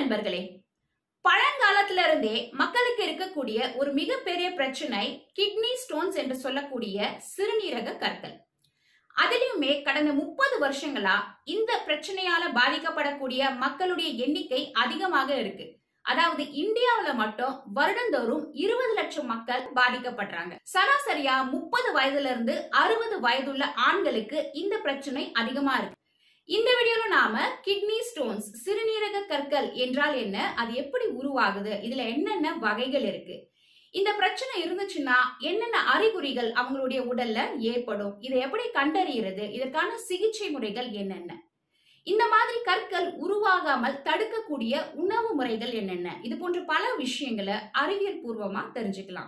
நண்பர்களே பழங்காலத்துல இருந்தே மக்களுக்கு இருக்கக்கூடிய ஒரு மிகப்பெரிய பிரச்சனை கிட்னி ஸ்டோன்ஸ் என்று சொல்லக்கூடிய சிறுநீரக கற்கள் அதிலுமே கடந்த முப்பது வருஷங்களா இந்த பிரச்சனையால பாதிக்கப்படக்கூடிய மக்களுடைய எண்ணிக்கை அதிகமாக இருக்கு அதாவது இந்தியாவுல மட்டும் வருடந்தோறும் இருபது லட்சம் மக்கள் பாதிக்கப்படுறாங்க சராசரியா முப்பது வயதுல இருந்து அறுபது வயதுள்ள ஆண்களுக்கு இந்த பிரச்சனை அதிகமா இருக்கு இந்த வீடியோல நாம கிட்னி ஸ்டோன்ஸ் சிறுநீரக கற்கள் என்றால் என்ன அது எப்படி உருவாகுது இதுல என்னென்ன வகைகள் இருக்கு இந்த பிரச்சனை இருந்துச்சுன்னா என்னென்ன அறிகுறிகள் அவங்களுடைய உடல்ல ஏற்படும் இதை எப்படி கண்டறியறது இதற்கான சிகிச்சை முறைகள் என்னென்ன இந்த மாதிரி கற்கள் உருவாகாமல் தடுக்கக்கூடிய உணவு முறைகள் என்னென்ன இது போன்ற பல விஷயங்களை அறிவியல் பூர்வமா தெரிஞ்சுக்கலாம்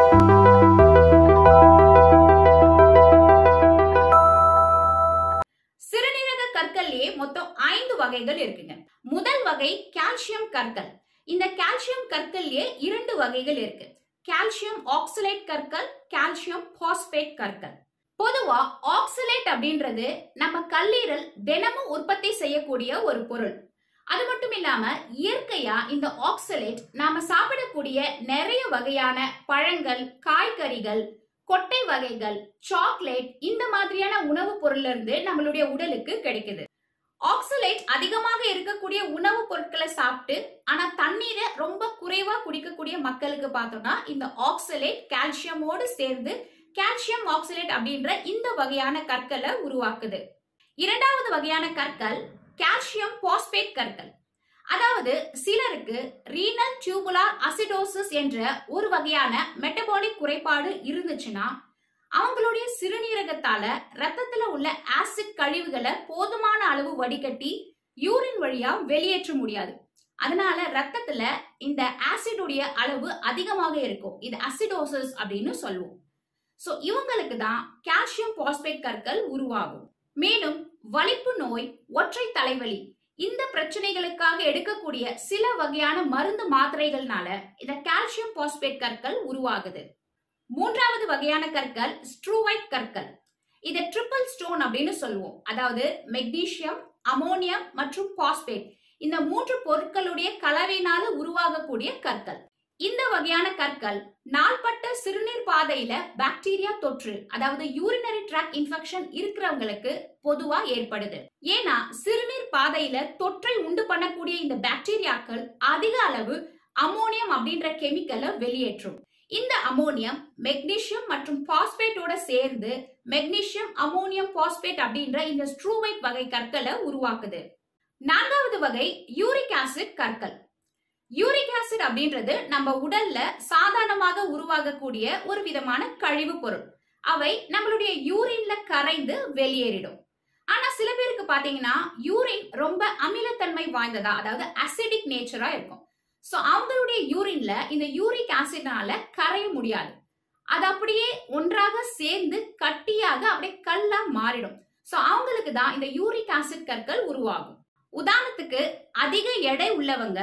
சிறுநீரக கற்கள்லயே மொத்தம் ஐந்து வகைகள் இருக்குங்க முதல் வகை கால்சியம் கற்கள் இந்த கால்சியம் கற்கள்லயே இரண்டு வகைகள் இருக்கு கால்சியம் ஆக்சலேட் கற்கள் கால்சியம் பாஸ்பேட் கற்கள் பொதுவா ஆக்சலேட் அப்படின்றது நம்ம கல்லீரல் தினமும் உற்பத்தி செய்யக்கூடிய ஒரு பொருள் அது மட்டும் இல்லாம இயற்கையா இந்த ஆக்சலேட் நாம சாப்பிடக்கூடிய நிறைய வகையான பழங்கள் காய்கறிகள் கொட்டை வகைகள் சாக்லேட் இந்த மாதிரியான உணவுப் பொருள்ல இருந்து நம்மளுடைய உடலுக்கு கிடைக்குது ஆக்சலேட் அதிகமாக இருக்கக்கூடிய உணவுப் பொருட்களை சாப்பிட்டு ஆனா தண்ணீரை ரொம்ப குறைவா குடிக்கக்கூடிய மக்களுக்கு பார்த்தோம்னா இந்த ஆக்சலேட் கால்சியமோடு சேர்ந்து கால்சியம் ஆக்சலேட் அப்படின்ற இந்த வகையான கற்களை உருவாக்குது இரண்டாவது வகையான கற்கள் கால்சியம் பாஸ்பேட் கற்கள் அதாவது சிலருக்கு ரீனல் டியூபுலார் அசிடோசிஸ் என்ற ஒரு வகையான மெட்டபாலிக் குறைபாடு இருந்துச்சுன்னா அவங்களுடைய சிறுநீரகத்தால ரத்தத்துல உள்ள ஆசிட் கழிவுகளை போதுமான அளவு வடிகட்டி யூரின் வழியா வெளியேற்ற முடியாது அதனால ரத்தத்துல இந்த ஆசிடுடைய அளவு அதிகமாக இருக்கும் இது அசிடோசிஸ் அப்படின்னு சொல்லுவோம் சோ இவங்களுக்கு தான் கால்சியம் பாஸ்பேட் கற்கள் உருவாகும் மேலும் வலிப்பு நோய் ஒற்றை தலைவலி இந்த பிரச்சனைகளுக்காக எடுக்கக்கூடிய சில வகையான மருந்து மாத்திரைகள்னால இந்த கால்சியம் பாஸ்பேட் கற்கள் உருவாகுது மூன்றாவது வகையான கற்கள் ஸ்ட்ரூவைட் கற்கள் இதை ட்ரிபிள் ஸ்டோன் அப்படின்னு சொல்லுவோம் அதாவது மெக்னீசியம் அமோனியம் மற்றும் பாஸ்பேட் இந்த மூன்று பொருட்களுடைய கலவையினால உருவாகக்கூடிய கற்கள் இந்த வகையான கற்கள் நாள்பட்ட சிறுநீர் பாதையில பாக்டீரியா தொற்று அதாவது யூரினரி ட்ராக் இன்ஃபெக்ஷன் இருக்கிறவங்களுக்கு பொதுவா ஏற்படுது ஏன்னா சிறுநீர் பாதையில தொற்றை உண்டு பண்ணக்கூடிய இந்த பாக்டீரியாக்கள் அதிக அளவு அமோனியம் அப்படின்ற கெமிக்கலை வெளியேற்றும் இந்த அமோனியம் மெக்னீசியம் மற்றும் பாஸ்பேட்டோட சேர்ந்து மெக்னீசியம் அமோனியம் பாஸ்பேட் அப்படின்ற இந்த ஸ்ட்ரூவைட் வகை கற்களை உருவாக்குது நான்காவது வகை யூரிக் ஆசிட் கற்கள் யூரிக் ஆசிட் அப்படின்றது நம்ம உடல்ல சாதாரணமாக உருவாகக்கூடிய ஒரு விதமான கழிவு பொருள் அவை நம்மளுடைய யூரின்ல கரைந்து வெளியேறிடும் ஆனா சில பேருக்கு பாத்தீங்கன்னா யூரின் ரொம்ப அமிலத்தன்மை வாய்ந்ததா அதாவது அசிடிக் நேச்சரா இருக்கும் சோ அவங்களுடைய யூரின்ல இந்த யூரிக் ஆசிட்னால கரைய முடியாது அது அப்படியே ஒன்றாக சேர்ந்து கட்டியாக அப்படியே கல்லா மாறிடும் சோ அவங்களுக்கு தான் இந்த யூரிக் ஆசிட் கற்கள் உருவாகும் உதாரணத்துக்கு அதிக எடை உள்ளவங்க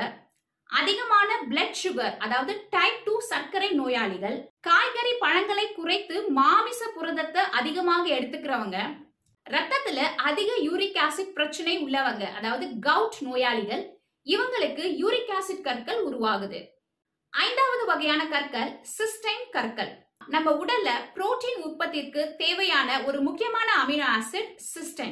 அதிகமான பிளட் சுகர் அதாவது டைப் டூ சர்க்கரை நோயாளிகள் காய்கறி பழங்களை குறைத்து மாமிச புரதத்தை அதிகமாக எடுத்துக்கிறவங்க ரத்தத்துல அதிக யூரிக் ஆசிட் பிரச்சனை உள்ளவங்க அதாவது கவுட் நோயாளிகள் இவங்களுக்கு யூரிக் ஆசிட் கற்கள் உருவாகுது ஐந்தாவது வகையான கற்கள் சிஸ்டைன் கற்கள் நம்ம உடல்ல புரோட்டீன் உற்பத்திற்கு தேவையான ஒரு முக்கியமான அமினோ ஆசிட் சிஸ்டைன்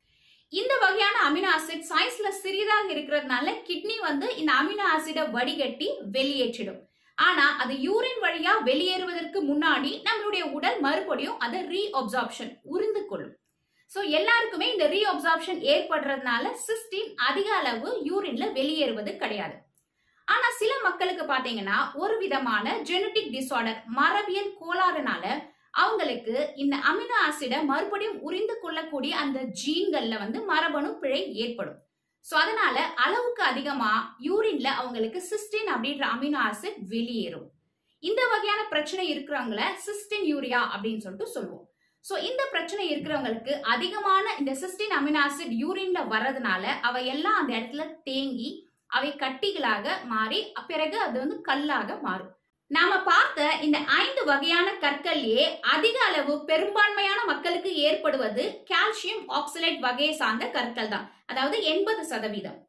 இந்த வகையான அமினோ ஆசிட் சைஸ்ல சிறிதாக இருக்கிறதுனால கிட்னி வந்து இந்த அமினோ ஆசிட வடிகட்டி வெளியேற்றிடும் ஆனா அது யூரின் வழியா வெளியேறுவதற்கு முன்னாடி நம்மளுடைய உடல் மறுபடியும் அதை ரீ அப்சார்ப்ஷன் உறிந்து கொள்ளும் சோ எல்லாருக்குமே இந்த ரீ அப்சார்ப்ஷன் ஏற்படுறதுனால சிஸ்டின் அதிக அளவு யூரின்ல வெளியேறுவது கிடையாது ஆனா சில மக்களுக்கு பாத்தீங்கன்னா ஒரு விதமான ஜெனட்டிக் டிசார்டர் மரபியல் கோளாறுனால அவங்களுக்கு இந்த அமினோ ஆசிட மறுபடியும் உறிந்து கொள்ளக்கூடிய அந்த ஜீன்கள்ல வந்து மரபணு பிழை ஏற்படும் சோ அதனால அளவுக்கு அதிகமா யூரின்ல அவங்களுக்கு சிஸ்டின் அப்படின்ற அமினோ ஆசிட் வெளியேறும் இந்த வகையான பிரச்சனை இருக்கிறவங்கள சிஸ்டின் யூரியா அப்படின்னு சொல்லிட்டு சொல்லுவோம் சோ இந்த பிரச்சனை இருக்கிறவங்களுக்கு அதிகமான இந்த சிஸ்டின் அமினோ ஆசிட் யூரின்ல வர்றதுனால அவை எல்லாம் அந்த இடத்துல தேங்கி அவை கட்டிகளாக மாறி பிறகு அது வந்து கல்லாக மாறும் நாம பார்த்த இந்த ஐந்து வகையான கற்கள்லயே அதிக அளவு பெரும்பான்மையான மக்களுக்கு ஏற்படுவது கால்சியம் ஆக்சலேட் வகையை சார்ந்த கற்கள் தான் அதாவது எண்பது சதவீதம்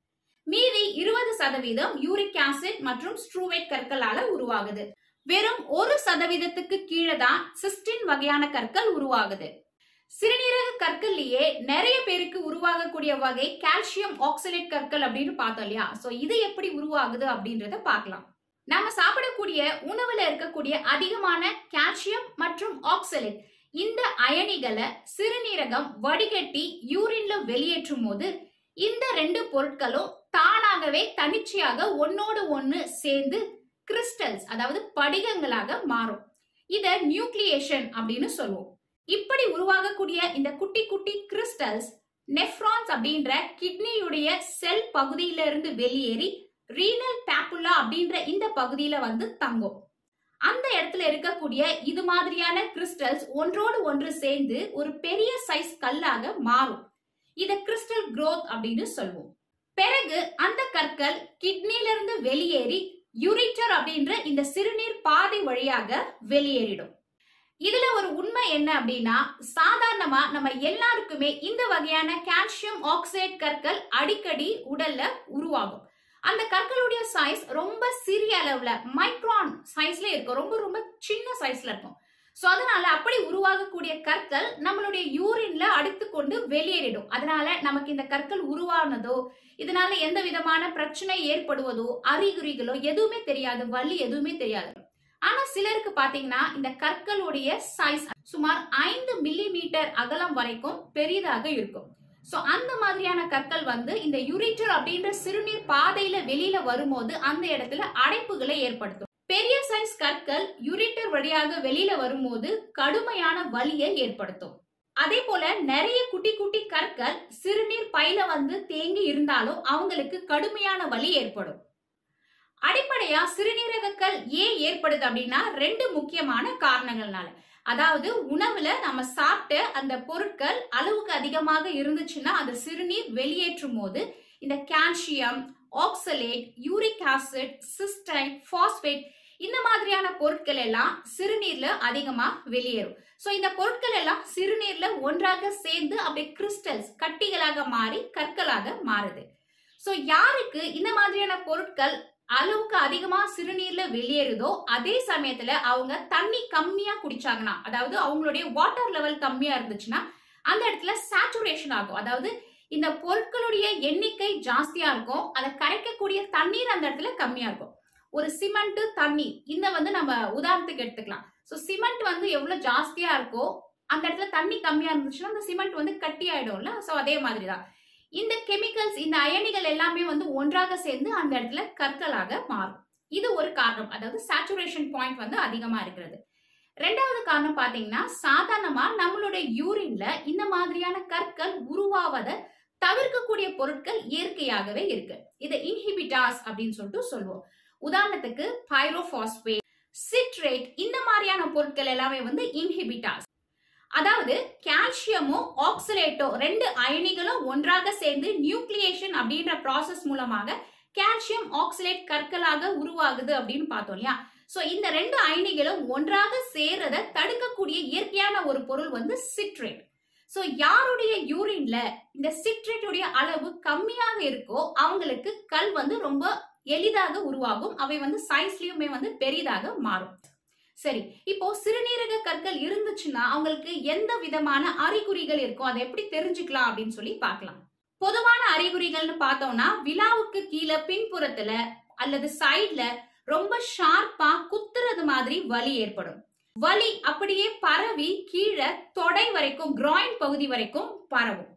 மீதி இருபது சதவீதம் யூரிக் ஆசிட் மற்றும் ஸ்ட்ரூவேட் கற்களால உருவாகுது வெறும் ஒரு சதவீதத்துக்கு கீழே தான் சிஸ்டின் வகையான கற்கள் உருவாகுது சிறுநீரக கற்கள்லயே நிறைய பேருக்கு உருவாகக்கூடிய வகை கால்சியம் ஆக்சலேட் கற்கள் அப்படின்னு பார்த்தோம் இல்லையா சோ இது எப்படி உருவாகுது அப்படின்றத பார்க்கலாம் நாம சாப்பிடக்கூடிய உணவுல இருக்கக்கூடிய அதிகமான கால்சியம் மற்றும் ஆக்சலேட் இந்த அயனிகளை சிறுநீரகம் வடிகட்டி யூரின்ல வெளியேற்றும் போது இந்த ரெண்டு பொருட்களும் தானாகவே தனிச்சையாக ஒன்னோடு ஒன்னு சேர்ந்து கிறிஸ்டல்ஸ் அதாவது படிகங்களாக மாறும் இத நியூக்ளியேஷன் அப்படின்னு சொல்லுவோம் இப்படி உருவாகக்கூடிய இந்த குட்டி குட்டி கிறிஸ்டல்ஸ் நெஃப்ரான்ஸ் அப்படின்ற கிட்னியுடைய செல் பகுதியில இருந்து வெளியேறி ரீனல் பேப்புலா அப்படின்ற இந்த பகுதியில வந்து தங்கும் அந்த இடத்துல இருக்கக்கூடிய இது மாதிரியான கிறிஸ்டல்ஸ் ஒன்றோடு ஒன்று சேர்ந்து ஒரு பெரிய சைஸ் கல்லாக மாறும் இத கிறிஸ்டல் growth அப்படின்னு சொல்லுவோம் பிறகு அந்த கற்கள் கிட்னில இருந்து வெளியேறி யூரிட்டர் அப்படின்ற இந்த சிறுநீர் பாதை வழியாக வெளியேறிடும் இதுல ஒரு உண்மை என்ன அப்படின்னா சாதாரணமா நம்ம எல்லாருக்குமே இந்த வகையான கால்சியம் ஆக்சைடு கற்கள் அடிக்கடி உடல்ல உருவாகும் அந்த கற்களுடைய சைஸ் ரொம்ப சிறிய அளவுல மைக்ரான் சைஸ்ல இருக்கும் ரொம்ப ரொம்ப சின்ன சைஸ்ல இருக்கும் சோ அதனால அப்படி உருவாகக்கூடிய கற்கள் நம்மளுடைய யூரின்ல அடித்து கொண்டு வெளியேறிடும் அதனால நமக்கு இந்த கற்கள் உருவானதோ இதனால எந்த விதமான பிரச்சனை ஏற்படுவதோ அறிகுறிகளோ எதுவுமே தெரியாது வலி எதுவுமே தெரியாது ஆனா சிலருக்கு பாத்தீங்கன்னா இந்த கற்களுடைய சைஸ் சுமார் ஐந்து மில்லி மீட்டர் அகலம் வரைக்கும் பெரிதாக இருக்கும் சோ அந்த மாதிரியான கற்கள் வந்து இந்த யூரிட்டர் அப்படின்ற சிறுநீர் பாதையில வெளியில வரும்போது அந்த இடத்துல அடைப்புகளை ஏற்படுத்தும் பெரிய சைஸ் கற்கள் யூரிட்டர் வழியாக வெளியில வரும்போது கடுமையான வலியை ஏற்படுத்தும் அதே போல நிறைய குட்டி குட்டி கற்கள் சிறுநீர் பையில வந்து தேங்கி இருந்தாலும் அவங்களுக்கு கடுமையான வலி ஏற்படும் அடிப்படையா சிறுநீரகங்கள் ஏன் ஏற்படுது அப்படின்னா ரெண்டு முக்கியமான காரணங்கள்னால அதாவது உணவுல நம்ம சாப்பிட்ட அந்த பொருட்கள் அளவுக்கு அதிகமாக இருந்துச்சுன்னா அந்த சிறுநீர் வெளியேற்றும் போது இந்த calcium oxalate uric acid cystine phosphate இந்த மாதிரியான பொருட்கள் எல்லாம் சிறுநீர்ல அதிகமா வெளியேறும் சோ இந்த பொருட்கள் எல்லாம் சிறுநீர்ல ஒன்றாக சேர்ந்து அப்படியே கிறிஸ்டல்ஸ் கட்டிகளாக மாறி கற்களாக மாறுது சோ யாருக்கு இந்த மாதிரியான பொருட்கள் அளவுக்கு அதிகமா சிறுநீர்ல வெளியேறுதோ அதே சமயத்துல அவங்க தண்ணி கம்மியா குடிச்சாங்கன்னா அதாவது அவங்களுடைய வாட்டர் லெவல் கம்மியா இருந்துச்சுன்னா அந்த இடத்துல சேச்சுரேஷன் ஆகும் அதாவது இந்த பொருட்களுடைய எண்ணிக்கை ஜாஸ்தியா இருக்கும் அதை கரைக்கக்கூடிய தண்ணீர் அந்த இடத்துல கம்மியா இருக்கும் ஒரு சிமெண்ட் தண்ணி இந்த வந்து நம்ம உதாரணத்துக்கு எடுத்துக்கலாம் ஸோ சிமெண்ட் வந்து எவ்வளவு ஜாஸ்தியா இருக்கோ அந்த இடத்துல தண்ணி கம்மியா இருந்துச்சுன்னா அந்த சிமெண்ட் வந்து கட்டி ஆயிடும்ல ஸோ அதே மாதிரி தான் இந்த கெமிக்கல்ஸ் இந்த அயனிகள் எல்லாமே வந்து ஒன்றாக சேர்ந்து அந்த இடத்துல கற்களாக மாறும் இது ஒரு காரணம் அதாவது சேச்சுரேஷன் பாயிண்ட் வந்து அதிகமா இருக்கிறது ரெண்டாவது காரணம் பாத்தீங்கன்னா சாதாரணமா நம்மளுடைய யூரின்ல இந்த மாதிரியான கற்கள் உருவாவதை தவிர்க்கக்கூடிய பொருட்கள் இயற்கையாகவே இருக்கு இதை இன்ஹிபிட்டாஸ் அப்படின்னு சொல்லிட்டு சொல்லுவோம் உதாரணத்துக்கு பைரோபாஸ்பேட் சிட்ரேட் இந்த மாதிரியான பொருட்கள் எல்லாமே வந்து இன்ஹிபிட்டாஸ் அதாவது கால்சியமோ ஆக்சலேட்டோ ரெண்டு அயனிகளும் ஒன்றாக சேர்ந்து நியூக்ளியேஷன் அப்படின்ற ப்ராசஸ் மூலமாக கால்சியம் ஆக்சலேட் கற்களாக உருவாகுது அப்படின்னு பார்த்தோம் இல்லையா சோ இந்த ரெண்டு அயனிகளும் ஒன்றாக சேர்றத தடுக்கக்கூடிய இயற்கையான ஒரு பொருள் வந்து சிட்ரேட் சோ யாருடைய யூரின்ல இந்த சிட்ரேட்டுடைய அளவு கம்மியாக இருக்கோ அவங்களுக்கு கல் வந்து ரொம்ப எளிதாக உருவாகும் அவை வந்து சைஸ்லயுமே வந்து பெரிதாக மாறும் சரி இப்போ சிறுநீரக கற்கள் இருந்துச்சுன்னா அவங்களுக்கு எந்த விதமான அறிகுறிகள் இருக்கும் அதை எப்படி தெரிஞ்சுக்கலாம் அப்படின்னு சொல்லி பார்க்கலாம் பொதுவான அறிகுறிகள்னு பார்த்தோம்னா விழாவுக்கு கீழே பின்புறத்துல அல்லது சைட்ல ரொம்ப ஷார்ப்பா குத்துறது மாதிரி வலி ஏற்படும் வலி அப்படியே பரவி கீழே தொடை வரைக்கும் groin பகுதி வரைக்கும் பரவும்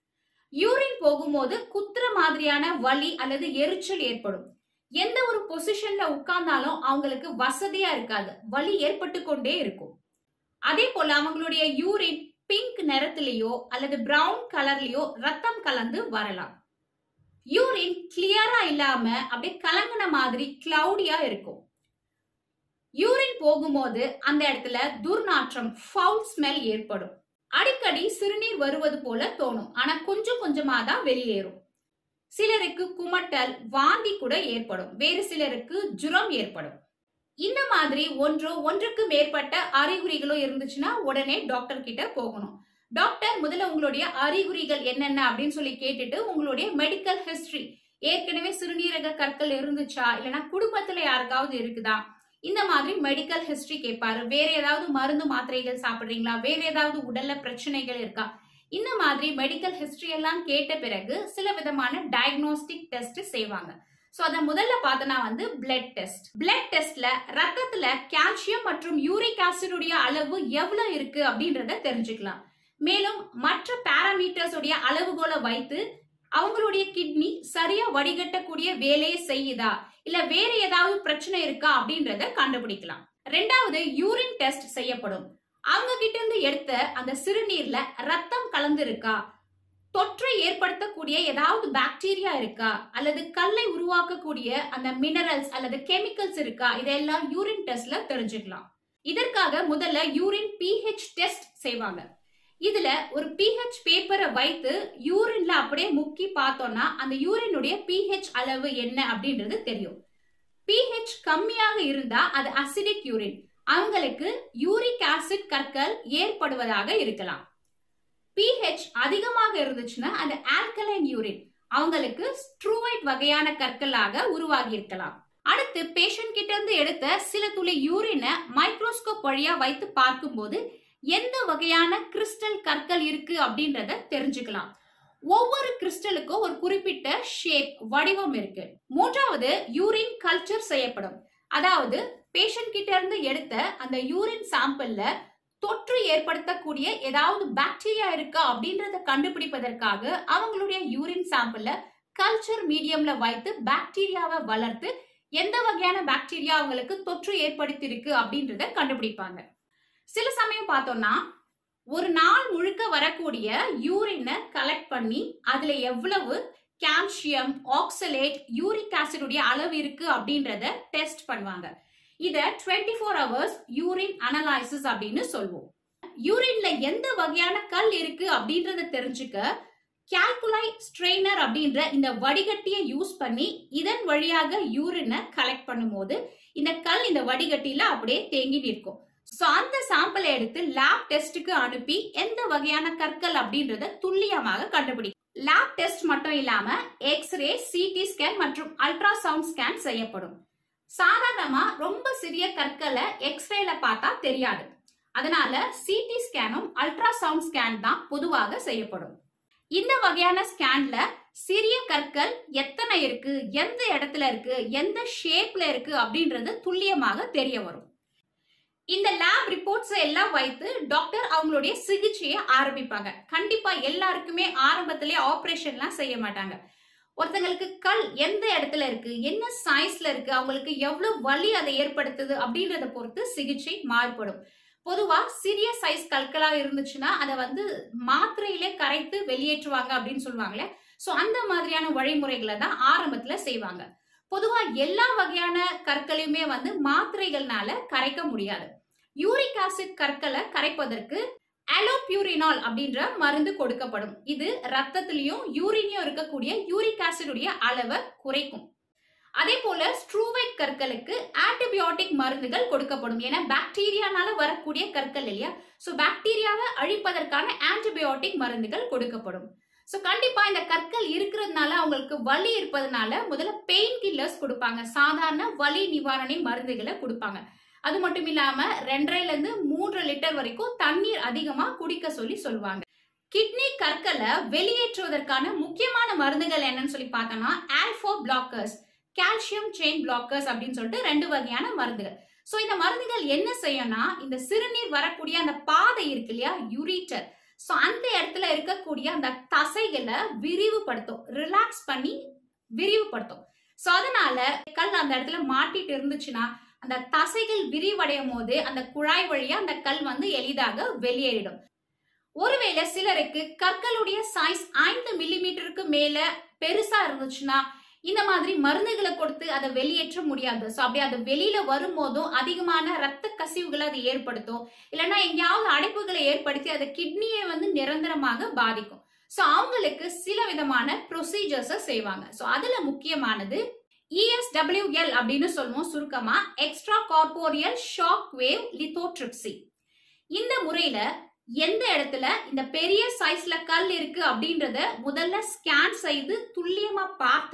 யூரின் போகும்போது குத்துற மாதிரியான வலி அல்லது எரிச்சல் ஏற்படும் எந்த ஒரு பொசிஷன்ல உட்கார்ந்தாலும் அவங்களுக்கு வசதியா இருக்காது வலி ஏற்பட்டு கொண்டே இருக்கும் அதே போல அவங்களுடைய யூரின் பிங்க் நிறத்திலேயோ அல்லது பிரவுன் கலர்லயோ ரத்தம் கலந்து வரலாம் யூரின் கிளியரா இல்லாம அப்படியே கலங்கின மாதிரி கிளவுடியா இருக்கும் யூரின் போகும்போது அந்த இடத்துல துர்நாற்றம் ஃபவுல் ஸ்மெல் ஏற்படும் அடிக்கடி சிறுநீர் வருவது போல தோணும் ஆனா கொஞ்சம் கொஞ்சமா தான் வெளியேறும் சிலருக்கு குமட்டல் வாந்தி கூட ஏற்படும் வேறு சிலருக்கு ஜுரம் ஏற்படும் இந்த மாதிரி ஒன்றோ ஒன்றுக்கு மேற்பட்ட அறிகுறிகளோ இருந்துச்சுன்னா உடனே டாக்டர் கிட்ட போகணும் டாக்டர் முதல்ல உங்களுடைய அறிகுறிகள் என்னென்ன அப்படின்னு சொல்லி கேட்டுட்டு உங்களுடைய மெடிக்கல் ஹிஸ்டரி ஏற்கனவே சிறுநீரக கற்கள் இருந்துச்சா இல்லைன்னா குடும்பத்துல யாருக்காவது இருக்குதா இந்த மாதிரி மெடிக்கல் ஹிஸ்டரி கேட்பாரு வேற ஏதாவது மருந்து மாத்திரைகள் சாப்பிடுறீங்களா வேற ஏதாவது உடல்ல பிரச்சனைகள் இருக்கா இந்த மாதிரி மெடிக்கல் ஹிஸ்டரி எல்லாம் கேட்ட பிறகு சில விதமான டயக்னோஸ்டிக் டெஸ்ட் செய்வாங்க சோ அத முதல்ல பார்த்தனா வந்து பிளட் டெஸ்ட் பிளட் டெஸ்ட்ல ரத்தத்துல கால்சியம் மற்றும் யூரிக் ஆசிடுடைய அளவு எவ்வளவு இருக்கு அப்படின்றத தெரிஞ்சுக்கலாம் மேலும் மற்ற பாராமீட்டர்ஸ் உடைய அளவுகோலை வைத்து அவங்களுடைய கிட்னி சரியா வடிகட்டக்கூடிய வேலையை செய்யுதா இல்ல வேற ஏதாவது பிரச்சனை இருக்கா அப்படின்றத கண்டுபிடிக்கலாம் ரெண்டாவது யூரின் டெஸ்ட் செய்யப்படும் அவங்க கிட்ட இருந்து எடுத்த அந்த சிறுநீர்ல ரத்தம் கலந்து இருக்கா தொற்றை ஏற்படுத்தக்கூடிய ஏதாவது பாக்டீரியா இருக்கா அல்லது கல்லை உருவாக்கக்கூடிய அந்த மினரல்ஸ் அல்லது கெமிக்கல்ஸ் இருக்கா இதெல்லாம் யூரின் டெஸ்ட்ல தெரிஞ்சுக்கலாம் இதற்காக முதல்ல யூரின் பிஹெச் டெஸ்ட் செய்வாங்க இதுல ஒரு பிஹெச் பேப்பரை வைத்து யூரின்ல அப்படியே முக்கி பார்த்தோம்னா அந்த யூரினுடைய பிஹெச் அளவு என்ன அப்படின்றது தெரியும் பிஹெச் கம்மியாக இருந்தா அது அசிடிக் யூரின் அவங்களுக்கு யூரிக் ஆசிட் கற்கள் ஏற்படுவதாக இருக்கலாம் பிஹெச் அதிகமாக இருந்துச்சுன்னா அது ஆல்கலைன் யூரின் அவங்களுக்கு ஸ்ட்ரூவைட் வகையான கற்களாக உருவாகி இருக்கலாம் அடுத்து பேஷண்ட் கிட்ட இருந்து எடுத்த சில துளி யூரினை மைக்ரோஸ்கோப் வழியா வைத்து பார்க்கும்போது எந்த வகையான கிறிஸ்டல் கற்கள் இருக்கு அப்படின்றத தெரிஞ்சுக்கலாம் ஒவ்வொரு கிறிஸ்டலுக்கும் ஒரு குறிப்பிட்ட ஷேப் வடிவம் இருக்கு மூன்றாவது யூரின் கல்ச்சர் செய்யப்படும் அதாவது பேஷண்ட் கிட்ட இருந்து எடுத்த அந்த யூரின் சாம்பிள்ல தொற்று ஏற்படுத்தக்கூடிய ஏதாவது பாக்டீரியா இருக்கா அப்படின்றத கண்டுபிடிப்பதற்காக அவங்களுடைய யூரின் சாம்பிள்ல கல்ச்சர் மீடியம்ல வைத்து பாக்டீரியாவை வளர்த்து எந்த வகையான பாக்டீரியா அவங்களுக்கு தொற்று ஏற்படுத்தி இருக்கு அப்படின்றத கண்டுபிடிப்பாங்க சில சமயம் பார்த்தோம்னா ஒரு நாள் முழுக்க வரக்கூடிய யூரினை கலெக்ட் பண்ணி அதுல எவ்வளவு கால்சியம் ஆக்சலேட் யூரிக் ஆசிடுடைய அளவு இருக்கு அப்படின்றத டெஸ்ட் பண்ணுவாங்க இத twenty four hours urine analysis அப்படின்னு சொல்லுவோம் யூரின்ல எந்த வகையான கல் இருக்கு அப்படின்றத தெரிஞ்சுக்க கால்குலை ஸ்ட்ரெயினர் அப்படின்ற இந்த வடிகட்டியை யூஸ் பண்ணி இதன் வழியாக யூரினை கலெக்ட் பண்ணும்போது இந்த கல் இந்த வடிகட்டியில அப்படியே தேங்கி நிற்கும் ஸோ அந்த சாம்பிளை எடுத்து லேப் டெஸ்ட்டுக்கு அனுப்பி எந்த வகையான கற்கள் அப்படின்றத துல்லியமாக கண்டுபிடிக்கும் லேப் டெஸ்ட் மட்டும் இல்லாம எக்ஸ்ரே சிடி ஸ்கேன் மற்றும் அல்ட்ராசவுண்ட் ஸ்கேன் செய்யப்படும் சாதாரணமா ரொம்ப சிறிய கற்களை எக்ஸ்ரேல பார்த்தா தெரியாது அதனால சிடி ஸ்கேனும் அல்ட்ராசவுண்ட் ஸ்கேன் தான் பொதுவாக செய்யப்படும் இந்த வகையான ஸ்கேன்ல சிறிய கற்கள் எத்தனை இருக்கு எந்த இடத்துல இருக்கு எந்த ஷேப்ல இருக்கு அப்படின்றது துல்லியமாக தெரிய வரும் இந்த லேப் ரிப்போர்ட்ஸ் எல்லாம் வைத்து டாக்டர் அவங்களுடைய சிகிச்சையை ஆரம்பிப்பாங்க கண்டிப்பா எல்லாருக்குமே ஆரம்பத்திலே ஆபரேஷன்லாம் செய்ய மாட்டாங்க ஒருத்தங்களுக்கு கல் எந்த இடத்துல இருக்கு என்ன சைஸ்ல இருக்கு அவங்களுக்கு எவ்வளவு வலி அதை ஏற்படுத்துது அப்படின்றத பொறுத்து சிகிச்சை மாறுபடும் பொதுவா சிறிய சைஸ் கற்களா இருந்துச்சுன்னா அதை வந்து மாத்திரையிலே கரைத்து வெளியேற்றுவாங்க அப்படின்னு சொல்லுவாங்களே சோ அந்த மாதிரியான வழிமுறைகளை தான் ஆரம்பத்துல செய்வாங்க பொதுவா எல்லா வகையான கற்களையுமே வந்து மாத்திரைகள்னால கரைக்க முடியாது யூரிக் ஆசிட் கற்களை கரைப்பதற்கு அலோபியூரினால் அப்படின்ற மருந்து கொடுக்கப்படும் இது ரத்தத்திலையும் யூரின்லயும் இருக்கக்கூடிய யூரிக் ஆசிடுடைய அளவை குறைக்கும் அதே போல ஸ்ட்ரூவைட் கற்களுக்கு ஆன்டிபயோட்டிக் மருந்துகள் கொடுக்கப்படும் ஏன்னா பாக்டீரியானால வரக்கூடிய கற்கள் இல்லையா சோ பாக்டீரியாவை அழிப்பதற்கான ஆன்டிபயோட்டிக் மருந்துகள் கொடுக்கப்படும் சோ கண்டிப்பா இந்த கற்கள் இருக்கிறதுனால அவங்களுக்கு வலி இருப்பதனால முதல்ல பெயின் கில்லர்ஸ் கொடுப்பாங்க சாதாரண வலி நிவாரணி மருந்துகளை கொடுப்பாங்க அது மட்டும் இல்லாம ரெண்டரைல இருந்து மூன்று லிட்டர் வரைக்கும் தண்ணீர் அதிகமா குடிக்க சொல்லி சொல்லுவாங்க கிட்னி கற்களை வெளியேற்றுவதற்கான முக்கியமான மருந்துகள் என்னன்னு சொல்லி பார்த்தோம்னா alpha blockers calcium channel blockers அப்படின்னு சொல்லிட்டு ரெண்டு வகையான மருந்துகள் சோ இந்த மருந்துகள் என்ன செய்யும்னா இந்த சிறுநீர் வரக்கூடிய அந்த பாதை இருக்கு இல்லையா யூரிட்டர் சோ அந்த இடத்துல இருக்கக்கூடிய அந்த தசைகளை விரிவுபடுத்தும் ரிலாக்ஸ் பண்ணி விரிவுபடுத்தும் சோ அதனால கல் அந்த இடத்துல மாட்டிட்டு இருந்துச்சுன்னா அந்த தசைகள் விரிவடையும் போது அந்த குழாய் வழியா அந்த கல் வந்து எளிதாக வெளியேறிடும் ஒருவேளை சிலருக்கு கற்களுடைய சைஸ் ஐந்து மில்லிமீட்டருக்கு மேல பெருசா இருந்துச்சுன்னா இந்த மாதிரி மருந்துகளை கொடுத்து அதை வெளியேற்ற முடியாது ஸோ அப்படி அது வெளியில வரும்போதும் அதிகமான ரத்த கசிவுகளை அது ஏற்படுத்தும் இல்லைன்னா எங்கேயாவது அடைப்புகளை ஏற்படுத்தி அது கிட்னியை வந்து நிரந்தரமாக பாதிக்கும் ஸோ அவங்களுக்கு சில விதமான ப்ரொசீஜர்ஸை செய்வாங்க ஸோ அதுல முக்கியமானது இஎஸ்டபிள்யூஎல் அப்படின்னு சொல்லுவோம் சுருக்கமா extracorporeal shock wave lithotripsy இந்த முறையில எந்த இடத்துல இந்த பெரிய சைஸ்ல கல் இருக்கு அப்படின்றத முதல்ல ஸ்கேன் செய்து துல்லியமா பார்த்துட்டு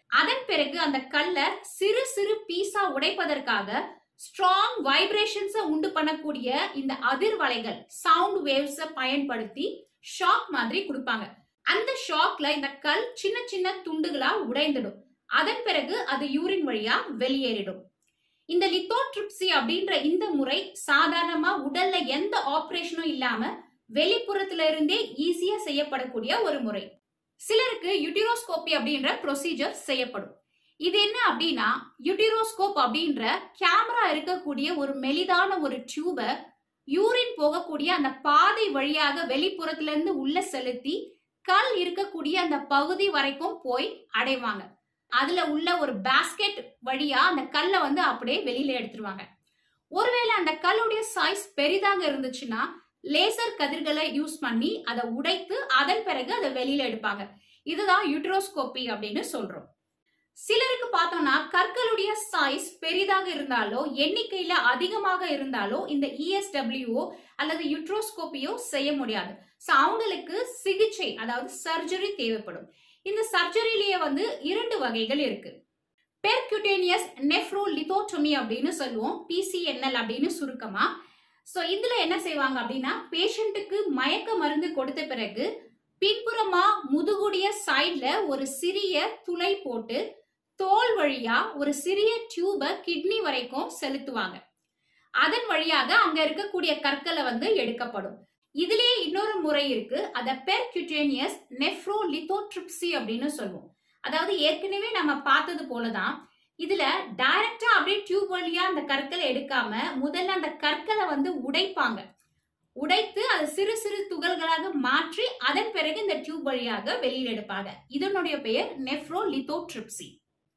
அதன் பிறகு அந்த கல்ல சிறு சிறு பீஸா உடைப்பதற்காக ஸ்ட்ராங் வைப்ரேஷன்ஸை உண்டு பண்ணக்கூடிய இந்த அதிர்வலைகள் சவுண்ட் வேவ்ஸ பயன்படுத்தி ஷாக் மாதிரி கொடுப்பாங்க அந்த ஷாக்ல இந்த கல் சின்ன சின்ன துண்டுகளா உடைந்துடும் அதன் பிறகு அது யூரின் வழியா வெளியேறிடும் இந்த லித்தோட்ரிப்சி அப்படின்ற இந்த முறை சாதாரணமா உடல்ல எந்த ஆபரேஷனும் இல்லாம வெளிப்புறத்துல இருந்தே ஈஸியா செய்யப்படக்கூடிய ஒரு முறை சிலருக்கு யுட்டிரோஸ்கோபி அப்படின்ற ப்ரொசீஜர் செய்யப்படும் இது என்ன அப்படின்னா யுட்டிரோஸ்கோப் அப்படின்ற கேமரா இருக்கக்கூடிய ஒரு மெலிதான ஒரு டியூபை யூரின் போகக்கூடிய அந்த பாதை வழியாக வெளிப்புறத்துல இருந்து உள்ள செலுத்தி கல் இருக்கக்கூடிய அந்த பகுதி வரைக்கும் போய் அடைவாங்க அதுல உள்ள ஒரு பாஸ்கெட் வழியா அந்த கல்லை வந்து அப்படியே வெளியில எடுத்துருவாங்க ஒருவேளை அந்த கல்லுடைய சைஸ் பெரிதாக இருந்துச்சுன்னா லேசர் கதிர்களை யூஸ் பண்ணி அதை உடைத்து அதன் பிறகு அதை வெளியில எடுப்பாங்க இதுதான் யூட்ரோஸ்கோபி அப்படின்னு சொல்றோம் சிலருக்கு பார்த்தோம்னா கற்களுடைய சைஸ் பெரிதாக இருந்தாலோ எண்ணிக்கையில அதிகமாக இருந்தாலோ இந்த இஎஸ்டபிள்யூஓ அல்லது யுட்ரோஸ்கோப்பியோ செய்ய முடியாது ஸோ அவங்களுக்கு சிகிச்சை அதாவது சர்ஜரி தேவைப்படும் இந்த சர்ஜரியிலேயே வந்து இரண்டு வகைகள் இருக்கு பெர்குட்டேனியஸ் நெஃப்ரோலிதோட்டோமி அப்படின்னு சொல்லுவோம் பிசிஎன்எல் அப்படின்னு சுருக்கமா ஸோ இதுல என்ன செய்வாங்க அப்படின்னா பேஷண்ட்டுக்கு மயக்க மருந்து கொடுத்த பிறகு பின்புறமா முதுகுடைய சைட்ல ஒரு சிறிய துளை போட்டு தோல் வழியா ஒரு சிறிய டியூபை கிட்னி வரைக்கும் செலுத்துவாங்க அதன் வழியாக அங்க இருக்கக்கூடிய கற்களை வந்து எடுக்கப்படும் இதுலயே இன்னொரு முறை இருக்கு அத பெர்குட்டேனியஸ் நெஃப்ரோலிதோட்ரிப்சி அப்படின்னு சொல்லுவோம் அதாவது ஏற்கனவே நம்ம பார்த்தது போலதான் இதுல டைரக்டா அப்படியே டியூப் வழியா அந்த கற்களை எடுக்காம முதல்ல அந்த கற்களை வந்து உடைப்பாங்க உடைத்து அதை சிறு சிறு துகள்களாக மாற்றி அதன் பிறகு இந்த டியூப் வழியாக வெளியில் எடுப்பாங்க இதனுடைய பெயர் நெஃப்ரோலிதோட்ரிப்சி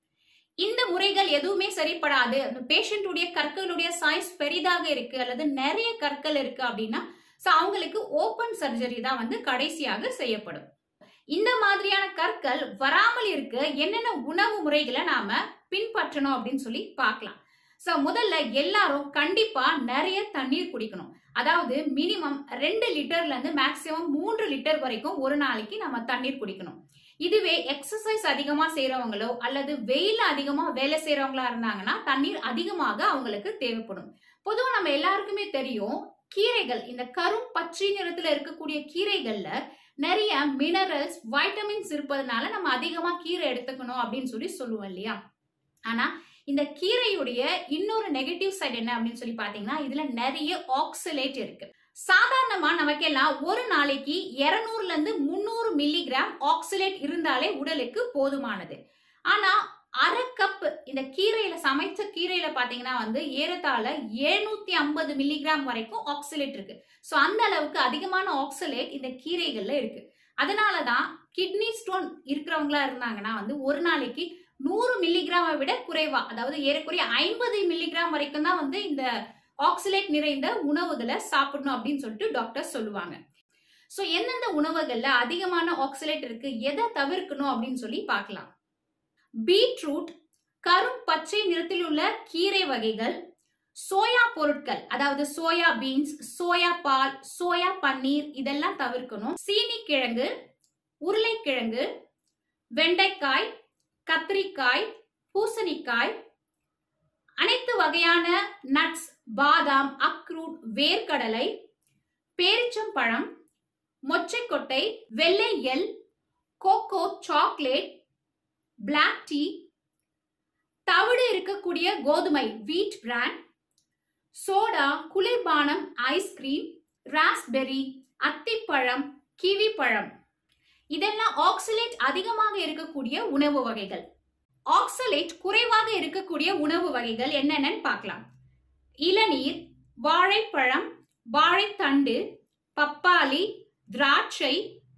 இந்த முறைகள் எதுவுமே சரிப்படாது அந்த பேஷண்ட்டுடைய கற்களுடைய சைஸ் பெரிதாக இருக்கு அல்லது நிறைய கற்கள் இருக்கு அப்படின்னா ஸோ அவங்களுக்கு ஓப்பன் சர்ஜரி தான் வந்து கடைசியாக செய்யப்படும் இந்த மாதிரியான கற்கள் வராமல் இருக்க என்னென்ன உணவு முறைகளை நாம பின்பற்றணும் அப்படின்னு சொல்லி பார்க்கலாம் ஸோ முதல்ல எல்லாரும் கண்டிப்பா நிறைய தண்ணீர் குடிக்கணும் அதாவது மினிமம் ரெண்டு லிட்டர்ல இருந்து மேக்சிமம் மூன்று லிட்டர் வரைக்கும் ஒரு நாளைக்கு நம்ம தண்ணீர் குடிக்கணும் இதுவே எக்ஸசைஸ் அதிகமா செய்யறவங்களோ அல்லது வெயில அதிகமா வேலை செய்யறவங்களா இருந்தாங்கன்னா தண்ணீர் அதிகமாக அவங்களுக்கு தேவைப்படும் பொதுவா நம்ம எல்லாருக்குமே தெரியும் கீரைகள் இந்த கரும் பச்சை நிறத்துல இருக்கக்கூடிய கீரைகள்ல நிறைய மினரல்ஸ் வைட்டமின்ஸ் இருப்பதனால நம்ம அதிகமா கீரை எடுத்துக்கணும் அப்படின்னு சொல்லி சொல்லுவோம் இல்லையா ஆனா இந்த கீரையுடைய இன்னொரு நெகட்டிவ் சைடு என்ன அப்படின்னு சொல்லி பாத்தீங்கன்னா இதுல நிறைய ஆக்சலேட் இருக்கு சாதாரணமா நமக்கெல்லாம் ஒரு நாளைக்கு இருநூறுல இருந்து முந்நூறு மில்லிகிராம் ஆக்சலேட் இருந்தாலே உடலுக்கு போதுமானது ஆனா அரை கப் இந்த கீரையில சமைச்ச கீரையில பாத்தீங்கன்னா வந்து ஏறத்தாழ எழுநூத்தி ஐம்பது மில்லிகிராம் வரைக்கும் ஆக்சலேட் இருக்கு ஸோ அந்த அளவுக்கு அதிகமான ஆக்சலேட் இந்த கீரைகள்ல இருக்கு அதனாலதான் கிட்னி ஸ்டோன் இருக்கிறவங்களா இருந்தாங்கன்னா வந்து ஒரு நாளைக்கு நூறு மில்லிகிராமை விட குறைவா அதாவது ஏறக்குறைய ஐம்பது மில்லிகிராம் வரைக்கும் தான் வந்து இந்த ஆக்சிலேட் நிறைந்த உணவுகளை சாப்பிடணும் அப்படின்னு சொல்லிட்டு டாக்டர் சொல்லுவாங்க ஸோ எந்தெந்த உணவுகள்ல அதிகமான ஆக்சிலேட் இருக்கு எதை தவிர்க்கணும் அப்படின்னு சொல்லி பார்க்கலாம் பீட்ரூட் கரும் பச்சை நிறத்தில் உள்ள கீரை வகைகள் சோயா பொருட்கள் அதாவது சோயா பீன்ஸ் சோயா பால் சோயா பன்னீர் இதெல்லாம் தவிர்க்கணும் சீனி கிழங்கு உருளைக்கிழங்கு வெண்டைக்காய் கத்திரிக்காய் பூசணிக்காய் அனைத்து வகையான நட்ஸ் பாதாம் அக்ரூட் வேர்க்கடலை பேரிச்சம்பழம் மொச்சைக்கொட்டை வெள்ளை எல் கோகோ சாக்லேட் பிளாக் டீ தவிடு இருக்கக்கூடிய கோதுமை வீட் பிராண்ட் சோடா குளிர்பானம் ஐஸ்கிரீம் ராஸ்பெரி அத்திப்பழம் கிவி பழம் இதெல்லாம் ஆக்சலேட் அதிகமாக இருக்கக்கூடிய உணவு வகைகள் ஆக்சலேட் குறைவாக இருக்கக்கூடிய உணவு வகைகள் என்னென்னு பார்க்கலாம் இளநீர் வாழைப்பழம் வாழைத்தண்டு பப்பாளி திராட்சை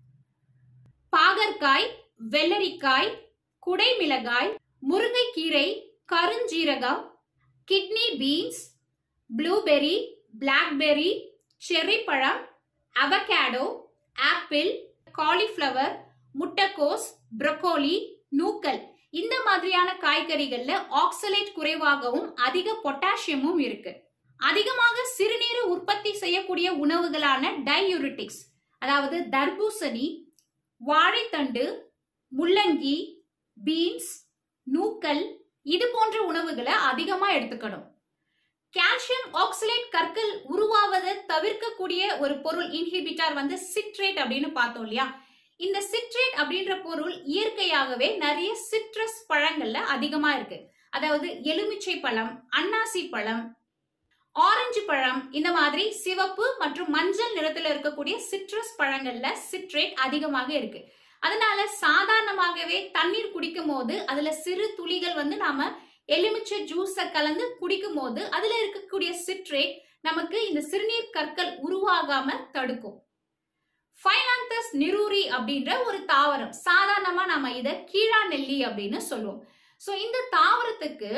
பாகற்காய் வெள்ளரிக்காய் குடைமிளகாய் முருங்கைக்கீரை கருஞ்சீரகம் kidney beans blueberry blackberry cherry பழம் அவகேடோ ஆப்பிள் காலிஃப்ளவர் முட்டைக்கோஸ் ப்ரொக்கோலி நூக்கல் இந்த மாதிரியான காய்கறிகள்ல ஆக்சலேட் குறைவாகவும் அதிக பொட்டாசியமும் இருக்கு அதிகமாக சிறுநீர் உற்பத்தி செய்யக்கூடிய உணவுகளான டையூரிட்டிக்ஸ் அதாவது தர்பூசணி வாழைத்தண்டு முள்ளங்கி பீன்ஸ் நூக்கல் இது போன்ற உணவுகளை அதிகமா எடுத்துக்கணும் கால்சியம் ஆக்சலேட் கற்கள் உருவாவதை தவிர்க்கக்கூடிய ஒரு பொருள் இன்ஹிபிட்டார் வந்து சிட்ரேட் அப்படின்னு பார்த்தோம் இல்லையா இந்த சிட்ரேட் அப்படின்ற பொருள் இயற்கையாகவே நிறைய சிட்ரஸ் பழங்கள்ல அதிகமா இருக்கு அதாவது எலுமிச்சை பழம் அன்னாசி பழம் ஆரஞ்சு பழம் இந்த மாதிரி சிவப்பு மற்றும் மஞ்சள் நிறத்துல இருக்கக்கூடிய சிட்ரஸ் பழங்கள்ல சிட்ரேட் அதிகமாக இருக்கு அதனால சாதாரணமாகவே தண்ணீர் குடிக்கும் போது அதுல சிறு துளிகள் வந்து நாம எலுமிச்சை ஜூஸ கலந்து குடிக்கும் போது அதுல இருக்கக்கூடிய சிட்ரேட் நமக்கு இந்த சிறுநீர் கற்கள் உருவாகாம தடுக்கும் ஃபைலாந்தஸ் நிரூரி அப்படின்ற ஒரு தாவரம் சாதாரணமா நாம இத கீழா நெல்லி அப்படின்னு சொல்லுவோம் சோ இந்த தாவரத்துக்கு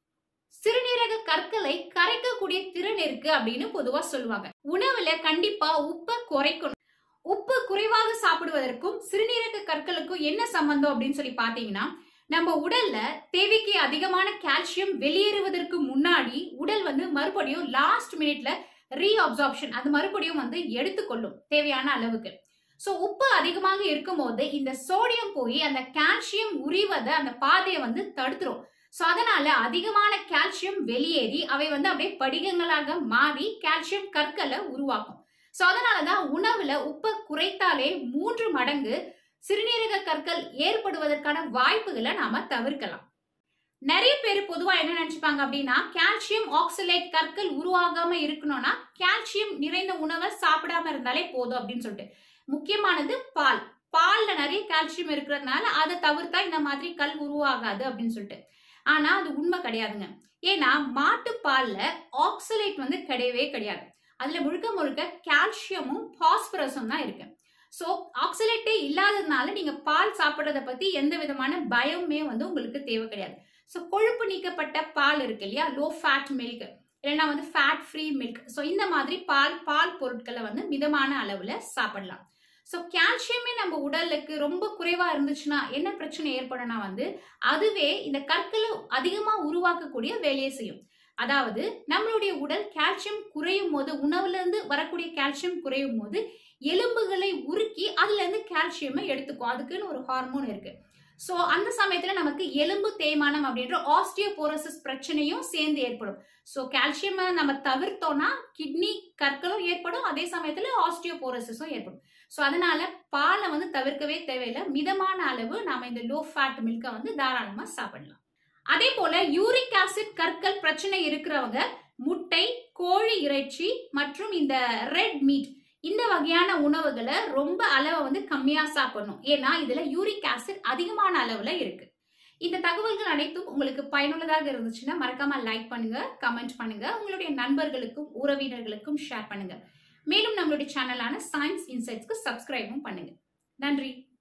சிறுநீரக கற்களை கரைக்கக்கூடிய திறன் இருக்கு அப்படின்னு பொதுவா சொல்லுவாங்க உணவுல கண்டிப்பா உப்பை குறைக்கணும் உப்பு குறைவாக சாப்பிடுவதற்கும் சிறுநீரக கற்களுக்கும் என்ன சம்பந்தம் அப்படின்னு சொல்லி பாத்தீங்கன்னா நம்ம உடல்ல தேவைக்கு அதிகமான கால்சியம் வெளியேறுவதற்கு முன்னாடி உடல் வந்து மறுபடியும் லாஸ்ட் மினிட்ல ரீஅப்சார்ப்ஷன் அது மறுபடியும் வந்து எடுத்துக்கொள்ளும் தேவையான அளவுக்கு சோ உப்பு அதிகமாக இருக்கும் போது இந்த சோடியம் போய் அந்த கால்சியம் உரிவதை அந்த பாதையை வந்து தடுத்துரும் சோ அதனால அதிகமான கால்சியம் வெளியேறி அவை வந்து அப்படியே படிகங்களாக மாறி கால்சியம் கற்களை உருவாக்கும் சோ அதனாலதான் உணவுல உப்பை குறைத்தாலே மூன்று மடங்கு சிறுநீரக கற்கள் ஏற்படுவதற்கான வாய்ப்புகளை நாம தவிர்க்கலாம் நிறைய பேர் பொதுவா என்ன நினைச்சுப்பாங்க அப்படின்னா கால்சியம் ஆக்சலேட் கற்கள் உருவாகாம இருக்கணும்னா கால்சியம் நிறைந்த உணவை சாப்பிடாம இருந்தாலே போதும் அப்படின்னு சொல்லிட்டு முக்கியமானது பால் பால்ல நிறைய கால்சியம் இருக்கிறதுனால அதை தவிர்த்தா இந்த மாதிரி கல் உருவாகாது அப்படின்னு சொல்லிட்டு ஆனா அது உண்மை கிடையாதுங்க ஏன்னா மாட்டு பால்ல ஆக்சலேட் வந்து கிடையவே கிடையாது அதுல முழுக்க முழுக்க கால்சியமும் பாஸ்பரஸும் தான் இருக்கு ஸோ ஆக்சிலேட்டே இல்லாததுனால நீங்க பால் சாப்பிட்றத பத்தி எந்த விதமான பயமுமே வந்து உங்களுக்கு தேவை கிடையாது ஸோ கொழுப்பு நீக்கப்பட்ட பால் இருக்கு இல்லையா லோ ஃபேட் மில்க் இல்லைன்னா வந்து ஃபேட் ஃப்ரீ மில்க் ஸோ இந்த மாதிரி பால் பால் பொருட்களை வந்து மிதமான அளவுல சாப்பிடலாம் ஸோ கால்சியமே நம்ம உடலுக்கு ரொம்ப குறைவா இருந்துச்சுன்னா என்ன பிரச்சனை ஏற்படும்னா வந்து அதுவே இந்த கற்களை அதிகமா உருவாக்கக்கூடிய வேலையை செய்யும் அதாவது நம்மளுடைய உடல் கால்சியம் குறையும் போது உணவுல இருந்து வரக்கூடிய கால்சியம் குறையும் போது எலும்புகளை உருக்கி அதுல இருந்து கால்சியமை எடுத்துக்கும் அதுக்குன்னு ஒரு ஹார்மோன் இருக்கு சோ அந்த சமயத்துல நமக்கு எலும்பு தேய்மானம் அப்படின்ற ஆஸ்டியோபோரோசிஸ் பிரச்சனையும் சேர்ந்து ஏற்படும் சோ கால்சியம் நம்ம தவிர்த்தோம்னா கிட்னி கற்களும் ஏற்படும் அதே சமயத்துல ஆஸ்டியோபோரோசிஸும் ஏற்படும் சோ அதனால பாலை வந்து தவிர்க்கவே தேவையில்லை மிதமான அளவு நாம இந்த லோ ஃபேட் மில்கை வந்து தாராளமா சாப்பிடலாம் அதே போல யூரிக் ஆசிட் கற்கள் பிரச்சனை இருக்கிறவங்க முட்டை கோழி இறைச்சி மற்றும் இந்த ரெட் மீட் இந்த வகையான உணவுகளை ரொம்ப அளவை வந்து கம்மியா சாப்பிடணும் ஏன்னா இதுல யூரிக் ஆசிட் அதிகமான அளவுல இருக்கு இந்த தகவல்கள் அனைத்தும் உங்களுக்கு பயனுள்ளதாக இருந்துச்சுன்னா மறக்காம லைக் பண்ணுங்க கமெண்ட் பண்ணுங்க உங்களுடைய நண்பர்களுக்கும் உறவினர்களுக்கும் ஷேர் பண்ணுங்க மேலும் நம்மளுடைய சேனலான சயின்ஸ் இன்சைட்ஸ்க்கு சப்ஸ்கிரைபும் பண்ணுங்க நன்றி